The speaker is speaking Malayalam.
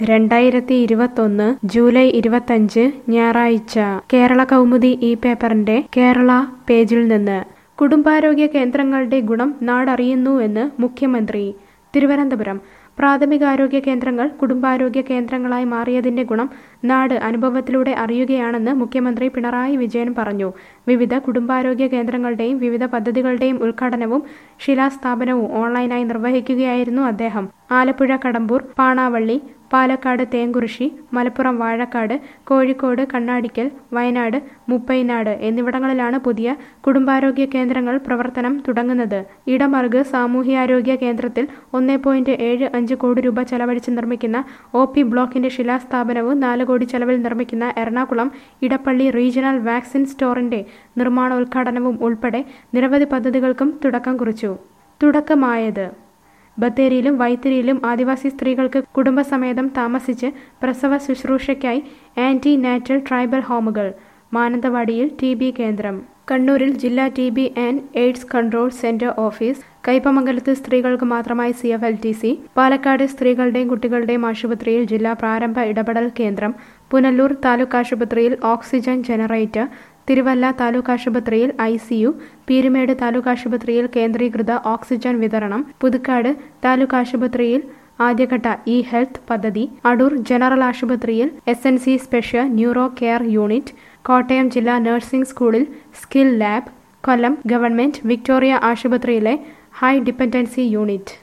രണ്ടായിരത്തി ഇരുപത്തൊന്ന് ജൂലൈ ഇരുപത്തഞ്ച് ഞായറാഴ്ച കേരള കൗമുദി ഈ പേപ്പറിന്റെ കേരള പേജിൽ നിന്ന് കുടുംബാരോഗ്യ കേന്ദ്രങ്ങളുടെ ഗുണം നാടറിയുന്നുവെന്ന് മുഖ്യമന്ത്രി തിരുവനന്തപുരം പ്രാഥമികാരോഗ്യ കേന്ദ്രങ്ങൾ കുടുംബാരോഗ്യ കേന്ദ്രങ്ങളായി മാറിയതിന്റെ ഗുണം നാട് അനുഭവത്തിലൂടെ അറിയുകയാണെന്ന് മുഖ്യമന്ത്രി പിണറായി വിജയൻ പറഞ്ഞു വിവിധ കുടുംബാരോഗ്യ കേന്ദ്രങ്ങളുടെയും വിവിധ പദ്ധതികളുടെയും ഉദ്ഘാടനവും ശിലാസ്ഥാപനവും ഓൺലൈനായി നിർവഹിക്കുകയായിരുന്നു അദ്ദേഹം ആലപ്പുഴ കടമ്പൂർ പാണാവള്ളി പാലക്കാട് തേങ്കുറിശി മലപ്പുറം വാഴക്കാട് കോഴിക്കോട് കണ്ണാടിക്കൽ വയനാട് മുപ്പൈനാട് എന്നിവിടങ്ങളിലാണ് പുതിയ കുടുംബാരോഗ്യ കേന്ദ്രങ്ങൾ പ്രവർത്തനം തുടങ്ങുന്നത് ഇടമറുക് സാമൂഹ്യാരോഗ്യ കേന്ദ്രത്തിൽ ഒന്നേ പോയിന്റ് ഏഴ് അഞ്ച് കോടി രൂപ ചെലവഴിച്ച് നിർമ്മിക്കുന്ന ഒ പി ബ്ലോക്കിന്റെ ശിലാസ്ഥാപനവും നാല് കോടി ചെലവിൽ നിർമ്മിക്കുന്ന എറണാകുളം ഇടപ്പള്ളി റീജിയണൽ വാക്സിൻ സ്റ്റോറിന്റെ നിർമ്മാണോദ്ഘാടനവും ഉൾപ്പെടെ നിരവധി പദ്ധതികൾക്കും തുടക്കം കുറിച്ചു തുടക്കമായത് ബത്തേരിയിലും വൈത്തിരിയിലും ആദിവാസി സ്ത്രീകൾക്ക് കുടുംബസമേതം താമസിച്ച് പ്രസവ ശുശ്രൂഷയ്ക്കായി ആന്റി നാറ്റൽ ട്രൈബൽ ഹോമുകൾ മാനന്തവാടിയിൽ ടി ബി കേന്ദ്രം കണ്ണൂരിൽ ജില്ലാ T B and AIDS control centre office കൈപ്പമംഗലത്ത് സ്ത്രീകൾക്ക് മാത്രമായി C F L T C Palakkad സ്ത്രീകളുടെയും കുട്ടികളുടെയും ആശുപത്രിയിൽ ജില്ലാ പ്രാരംഭ ഇടപെടൽ കേന്ദ്രം പുനലൂർ താലൂക്ക് ആശുപത്രിയിൽ ഓക്സിജൻ ജനറേറ്റർ തിരുവല്ല താലൂക്ക് ആശുപത്രിയിൽ I C U Peerumedu taluk ആശുപത്രിയിൽ കേന്ദ്രീകൃത ഓക്സിജൻ വിതരണം പുതുക്കാട് താലൂക്ക് ആശുപത്രിയിൽ ആദ്യഘട്ട ഇ ഹെൽത്ത് പദ്ധതി അടൂർ ജനറൽ ആശുപത്രിയിൽ S N C special neuro care unit Kottayam ജില്ലാ നഴ്സിംഗ് സ്കൂളിൽ skill lab Kollam government Victoria ആശുപത്രിയിലെ ഹൈ ഡിപ്പെൻഡൻസി യൂണിറ്റ്